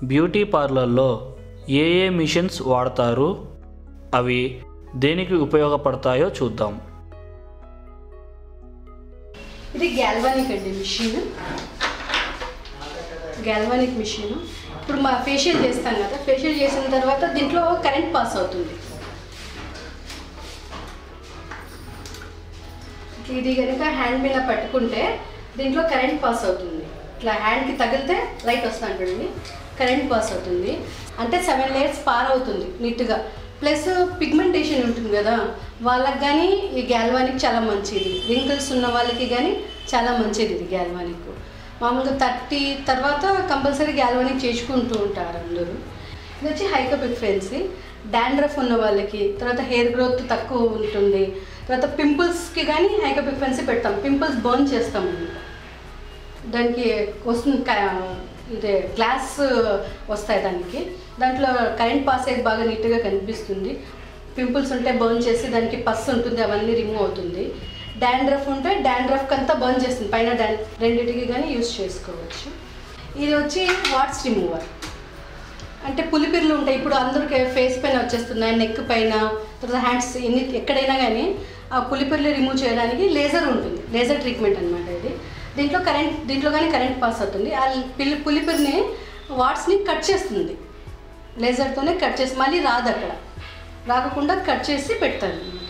beauty పార్లర్లో ఏ ఏ machines వాడతారు అవి దేనికి ఉపయోగపడతాయో చూద్దాం ఇది గ్యాల్వానిక్ అండి మిషన్ గ్యాల్వానిక్ మిషన్ ఇప్పుడు మా ఫేషియల్ చేస్తాం కదా ఫేషియల్ చేసిన తర్వాత దీంట్లో కరెంట్ పాస్ అవుతుంది ఇది కనుక హ్యాండ్ మీద పట్టుకుంటే దీంట్లో కరెంట్ పాస్ అవుతుంది ఇట్లా హ్యాండ్కి తగిలితే లైట్ వస్తుంది చూడండి కరెంట్ పాస్ అవుతుంది అంటే సెవెన్ లేయర్స్ పార్ అవుతుంది నీట్గా ప్లస్ పిగ్మెంటేషన్ ఉంటుంది కదా వాళ్ళకి కానీ ఈ గ్యాల్వానిక్ చాలా మంచిది రింకిల్స్ ఉన్న వాళ్ళకి కానీ చాలా మంచిది ఇది గ్యాల్వానిక్ మామూలుగా థర్టీ తర్వాత కంపల్సరీ గ్యాల్వానిక్ చేసుకుంటూ ఉంటారు అందరూ ఇది వచ్చి హైకపిక్ ఫ్రెండ్స్ డాండ్రఫ్ ఉన్న వాళ్ళకి తర్వాత హెయిర్ గ్రోత్ తక్కువ ఉంటుంది తర్వాత పింపుల్స్కి కానీ హైకపిక్ ఫ్రెండ్స్ పెడతాం పింపుల్స్ బర్న్ చేస్తాం అన్నమాట దానికి వస్తుంది క- ఇదే గ్లాస్ వస్తాయి దానికి దాంట్లో కరెంట్ పాస్ అయ్యేది బాగా నీట్గా కనిపిస్తుంది పింపుల్స్ ఉంటే బర్న్ చేసి దానికి పస్ ఉంటుంది అవన్నీ రిమూవ్ అవుతుంది డాండ్రఫ్ ఉంటే డాండ్రఫ్కి అంతా బర్న్ చేస్తుంది పైన డాన్ రెండింటికి కానీ యూస్ చేసుకోవచ్చు ఇది వచ్చి వాట్స్ రిమూవర్ అంటే పులిపిర్లు ఉంటాయి ఇప్పుడు అందరికి ఫేస్ పైన వచ్చేస్తున్నాయి నెక్ పైన తర్వాత హ్యాండ్స్ ఎన్ని ఎక్కడైనా కానీ ఆ పులిపిర్లు రిమూవ్ చేయడానికి లేజర్ ఉంటుంది లేజర్ ట్రీట్మెంట్ అనమాట ఇది దీంట్లో కరెంట్ దీంట్లో కానీ కరెంట్ పాస్ అవుతుంది ఆ పిల్లి పులిపిర్ని వాట్స్ని కట్ చేస్తుంది లేజర్తోనే కట్ చేసి మళ్ళీ రాదు అక్కడ రాకుండా కట్ చేసి పెడతారు